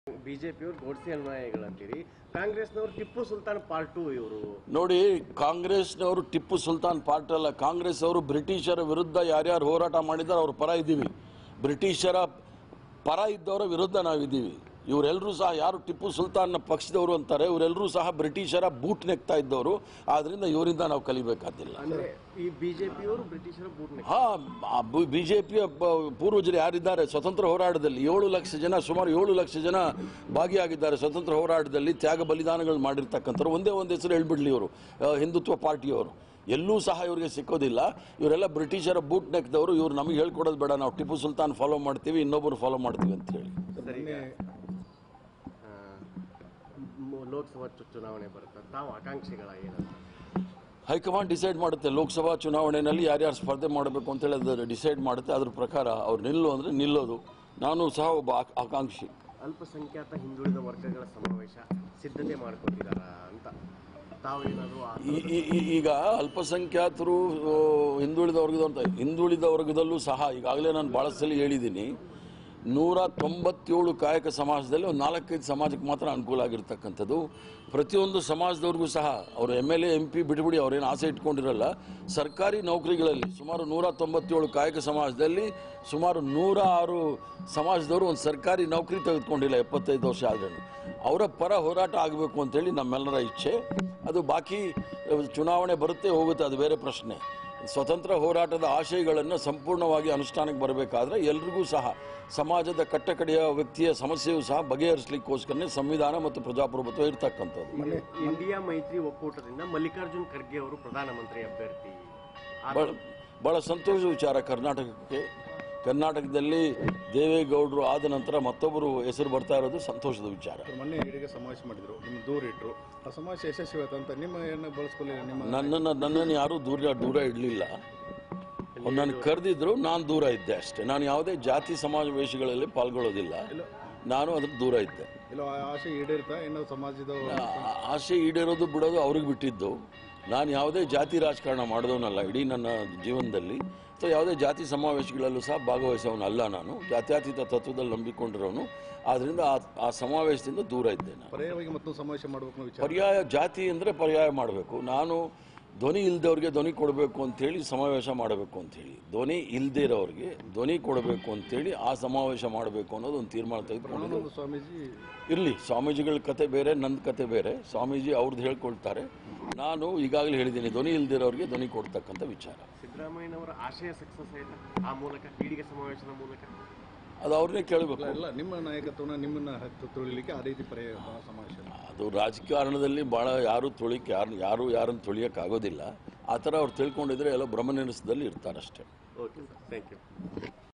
ಬಿಜೆಪಿಯವರು ಗೋಡ್ಸೆ ಅನುಯಾಯಿಗಳಂತೀರಿ ಕಾಂಗ್ರೆಸ್ನವರು Tipu Sultan part two ಇವರು ನೋಡಿ ಕಾಂಗ್ರೆಸ್ನವರು ಟಿಪ್ಪು ಸುಲ್ತಾನ್ ಪಾರ್ಟ್ ಅಲ್ಲ ಕಾಂಗ್ರೆಸ್ ಅವರು ಬ್ರಿಟಿಷರ ವಿರುದ್ಧ ಯಾರ್ಯಾರು ಹೋರಾಟ ಮಾಡಿದ್ದಾರೆ ಅವ್ರ ಪರ ಇದ್ದೀವಿ ಬ್ರಿಟಿಷರ ಪರ ಇದ್ದವರ ವಿರುದ್ಧ ನಾವಿದ್ದೀವಿ ಇವರೆಲ್ಲರೂ ಸಹ ಯಾರು ಟಿಪ್ಪು ಸುಲ್ತಾನ್ನ ಪಕ್ಷದವರು ಅಂತಾರೆ ಇವರೆಲ್ಲರೂ ಸಹ ಬ್ರಿಟಿಷರ ಬೂಟ್ ನೆಕ್ತಾ ಇದ್ದವರು ಆದ್ರಿಂದ ಇವರಿಂದ ನಾವು ಕಲಿಬೇಕಾದಿಲ್ಲ ಅಂದ್ರೆ ಈ ಬಿಜೆಪಿಯವರು ಬ್ರಿಟಿಷರ ಬೂಟ್ನೆ ಹಾ ಬಿಜೆಪಿಯ ಪೂರ್ವಜರು ಯಾರಿದ್ದಾರೆ ಸ್ವತಂತ್ರ ಹೋರಾಟದಲ್ಲಿ ಏಳು ಲಕ್ಷ ಜನ ಸುಮಾರು ಏಳು ಲಕ್ಷ ಜನ ಭಾಗಿಯಾಗಿದ್ದಾರೆ ಸ್ವತಂತ್ರ ಹೋರಾಟದಲ್ಲಿ ತ್ಯಾಗ ಬಲಿದಾನಗಳು ಮಾಡಿರ್ತಕ್ಕಂಥವ್ರು ಒಂದೇ ಒಂದು ಹೆಸರು ಹೇಳ್ಬಿಡ್ಲಿ ಇವರು ಆ, ಹಿಂದುತ್ವ ಪಾರ್ಟಿಯವರು ಎಲ್ಲೂ ಸಹ ಇವರಿಗೆ ಸಿಕ್ಕೋದಿಲ್ಲ ಇವರೆಲ್ಲ ಬ್ರಿಟಿಷರ ಬೂಟ್ ನೆಕ್ದವರು ಇವ್ರು ನಮಗೆ ಹೇಳ್ಕೊಡೋದು ಬೇಡ ನಾವು ಟಿಪ್ಪು ಸುಲ್ತಾನ್ ಫಾಲೋ ಮಾಡ್ತೀವಿ ಇನ್ನೊಬ್ಬರು ಫಾಲೋ ಮಾಡ್ತೀವಿ ಅಂತ ಹೇಳಿ ಸರ್ ಈಗ ಆ, ಮ್- ಲೋಕಸಭಾ ಚು- ಚುನಾವಣೆ ಬರುತ್ತೆ ತಾವು ಆಕಾಂಕ್ಷಿಗಳ ಏನಂತ ಹೈಕಮಾಂಡ್ ಡಿಸೈಡ್ ಮಾಡುತ್ತೆ ಲೋಕಸಭಾ ಚುನಾವಣೆಯಲ್ಲಿ ಯಾರ್ಯಾರು ಸ್ಪರ್ಧೆ ಮಾಡಬೇಕು ಅಂತೇಳಿ ಅದು ಡಿಸೈಡ್ ಮಾಡುತ್ತೆ ಅದ್ರ ಪ್ರಕಾರ ಅವ್ರು ನಿಲ್ಲು ಅಂದರೆ ನಿಲ್ಲೋದು ನಾನು ಸಹ ಒಬ್ಬ ಆಕ್- ಆಕಾಂಕ್ಷಿ ಅಲ್ಪಸಂಖ್ಯಾತ ಹಿಂದುಳಿದ ವರ್ಗಗಳ ಸಮಾವೇಶ ಸಿದ್ಧತೆ ಮಾಡ್ಕೊಂಡಿದಾರ ಅಂತ ತಾವೇನಾದ್ರು ಆ- ಈ- ಈ- ಈ- ಈಗ ಅಲ್ಪಸಂಖ್ಯಾತರು ಆ, ಹಿಂದುಳಿದ ವರ್ಗದ ಅಂತ ಹಿಂದುಳಿದ ವರ್ಗದಲ್ಲೂ ಸಹ ಈಗಾಗಲೇ ನಾನು ಭಾಳ ಸಲ ಹೇಳಿದ್ದೀನಿ ನೂರ ತೊಂಬತ್ತೇಳು ಕಾಯಕ ಸಮಾಜದಲ್ಲಿ ಒಂದು ನಾಲ್ಕೈದು ಸಮಾಜಕ್ಕೆ ಮಾತ್ರ ಅನುಕೂಲ ಆಗಿರ್ತಕ್ಕಂಥದ್ದು ಪ್ರತಿಯೊಂದು ಸಮಾಜದವ್ರಿಗೂ ಸಹ ಅವರು M L A M P ಬಿಟ್ಬಿಡಿ ಅವ್ರೇನು ಆಸೆ ಇಟ್ಕೊಂಡಿರಲ್ಲ ಸರ್ಕಾರಿ ನೌಕರಿಗಳಲ್ಲಿ ಸುಮಾರು ನೂರ ತೊಂಬತ್ತೇಳು ಕಾಯಕ ಸಮಾಜದಲ್ಲಿ ಸುಮಾರು ನೂರ ಆರು ಸಮಾಜದವರು ಒಂದು ಸರ್ಕಾರಿ ನೌಕರಿ ತೆಗೆದುಕೊಂಡಿಲ್ಲ ಎಪ್ಪತ್ತೈದು ವರ್ಷ ಆದ್ರೂ ಅವರ ಪರ ಹೋರಾಟ ಆಗಬೇಕು ಅಂತೇಳಿ ನಮ್ಮೆಲ್ಲರ ಇಚ್ಛೆ ಅದು ಬಾಕಿ ಅಹ್, ಚುನಾವಣೆ ಬರುತ್ತೆ ಹೋಗುತ್ತೆ ಅದು ಬೇರೆ ಪ್ರಶ್ನೆ ಸ್ವತಂತ್ರ ಹೋರಾಟದ ಆಶಯಗಳನ್ನು ಸಂಪೂರ್ಣವಾಗಿ ಅನುಷ್ಠಾನಕ್ಕೆ ಬರಬೇಕಾದ್ರೆ ಎಲ್ರಿಗೂ ಸಹ ಸಮಾಜದ ಕಟ್ಟಕಡೆಯ ವ್ಯಕ್ತಿಯ ಸಮಸ್ಯೆಯೂ ಸಹ ಬಗೆಹರಿಸಲಿಕ್ಕೋಸ್ಕರನೇ ಸಂವಿಧಾನ ಮತ್ತು ಪ್ರಜಾಪ್ರಭುತ್ವ ಇರ್ತಕ್ಕಂಥದ್ದು ಇದು ಇಂಡಿಯಾ ಮೈತ್ರಿ ಒಕ್ಕೂಟದಿಂದ ಮಲ್ಲಿಕಾರ್ಜುನ್ ಖರ್ಗೆ ಅವರು ಪ್ರಧಾನಮಂತ್ರಿ ಅಭ್ಯರ್ಥಿ ಆ- ಬಹಳ ಬಹಳ ಸಂತೋಷದ ವಿಚಾರ ಕರ್ನಾಟಕಕ್ಕೆ ಕರ್ನಾಟಕದಲ್ಲಿ ದೇವೇಗೌಡರು ಆದ ನಂತರ ಮತ್ತೊಬ್ಬರು ಹೆಸರು ಬರ್ತಾ ಇರೋದು ಸಂತೋಷದ ವಿಚಾರ ಮೊನ್ನೆ ಇಡೀ ಸಮಾವೇಶ ಮಾಡಿದ್ರು ನಿಮ್ಮ ದೂರ ಇಟ್ರು ಆ ಸಮಾವೇಶ ಯಶಸ್ವಿ ಆಯ್ತು ಅಂತ ನಿಮ್ಮ ಏನ ಬಳಸ್ಕೊಳ್ಳಿಲ್ಲ ನಿಮ್ಮ ನನ್ನನ್ನು ನನ್ನನ್ನು ಯಾರೂ ದೂರ ದೂರ ಇಡಲಿಲ್ಲ ಅವ್ರು ನನಗೆ ಕರೆದಿದ್ರು ನಾನು ದೂರ ಇದ್ದೆ ಅಷ್ಟೇ ನಾನು ಯಾವುದೇ ಜಾತಿ ಸಮಾವೇಶಗಳಲ್ಲಿ ಪಾಲ್ಗೊಳ್ಳೋದಿಲ್ಲ ನಾನು ಅದ್ರ ದೂರ ಇದ್ದೆ ಇಲ್ಲ ಆ ಆಸೆ ಈಡೇರ್ತಾ ಏನೋ ಸಮಾಜದ ಆ- ಆಸೆ ಈಡೇರೋದು ಬಿಡೋದು ಅವ್ರಿಗೆ ಬಿಟ್ಟಿದ್ದು ನಾನು ಯಾವುದೇ ಜಾತಿ ರಾಜಕಾರಣ ಮಾಡಿದವನಲ್ಲ ಇಡೀ ನನ್ನ ಜೀವನದಲ್ಲಿ ಸೊ ಯಾವುದೇ ಜಾತಿ ಸಮಾವೇಶಗಳಲ್ಲೂ ಸಹ ಭಾಗವಹಿಸೋನಲ್ಲ ನಾನು ಜಾತ್ಯತೀತ ತತ್ವದಲ್ಲಿ ನಂಬಿಕೊಂಡಿರೋನು ಆದ್ದರಿಂದ ಆ- ಆ ಸಮಾವೇಶದಿಂದ ದೂರ ಇದ್ದೆ ನಾನು ಪರ್ಯಾಯವಾಗಿ ಮತ್ತೊಂದು ಸಮಾವೇಶ ಮಾಡಬೇಕು ಅನ್ನೋ ವಿಚಾರ ಪರ್ಯಾಯ ಜಾತಿ ಅಂದರೆ ಪರ್ಯಾಯ ಮಾಡಬೇಕು ನಾನು ಧ್ವನಿ ಇಲ್ದವ್ರಿಗೆ ಧ್ವನಿ ಕೊಡಬೇಕು ಅಂತೇಳಿ ಸಮಾವೇಶ ಮಾಡಬೇಕು ಅಂತೇಳಿ ಧ್ವನಿ ಇಲ್ದೇ ಇರೋರಿಗೆ ಧ್ವನಿ ಕೊಡಬೇಕು ಅಂತೇಳಿ ಆ ಸಮಾವೇಶ ಮಾಡಬೇಕು ಅನ್ನೋದು ಒಂದು ತೀರ್ಮಾನ ತೆಗೆದುಕೊಂಡಿದ್ದು ಆನಂದ ಸ್ವಾಮೀಜಿ ಇರಲಿ ಸ್ವಾಮೀಜಿಗಳ ಕತೆ ಬೇರೆ ನನ್ನ ಕತೆ ಬೇರೆ ಸ್ವಾಮೀಜಿ ಅವ್ರದ್ದು ಹೇಳ್ಕೊಳ್ತಾರೆ ನಾನು ಈಗಾಗಲೇ ಹೇಳಿದ್ದೀನಿ ಧ್ವನಿ ಇಲ್ದಿರೋರಿಗೆ ಧ್ವನಿ ಕೊಡ್ತಕ್ಕಂಥ ವಿಚಾರ ಸಿದ್ದರಾಮಯ್ಯನವರ ಆಶಯ ಸಕ್ಸಸ್ ಆಯ್ತಾ ಆ ಮೂಲಕ ಪೀಳಿಗೆ ಸಮಾವೇಶದ ಮೂಲಕ ಅದು ಅವ್ರನ್ನೇ ಕೇಳಬೇಕು ಇಲ್ಲ ನಿಮ್ಮ ನಾಯಕತ್ವನ ನಿಮ್ಮನ್ನ ಹತ್ತು ತುಳಿಲಿಕ್ಕೆ ಆ ರೀತಿ ಪರ್ಯಾಯ ಸಮಾವೇಶ ಅದು ರಾಜಕಾರಣದಲ್ಲಿ ಭಾಳ ಯಾರು ತುಳಿಕ್ಕೆ ಯಾರು ಯಾರು ಯಾರನ್ನು ತುಳಿಯೋಕ್ಕಾಗೋದಿಲ್ಲ ಆ ಥರ ಅವ್ರು ತಿಳ್ಕೊಂಡಿದ್ರೆ ಎಲ್ಲ ಭ್ರಮನಿರಸದಲ್ಲಿ ಇರ್ತಾರಷ್ಟೇ ಓಕೆ ಸರ್ ಥ್ಯಾಂಕ್ ಯು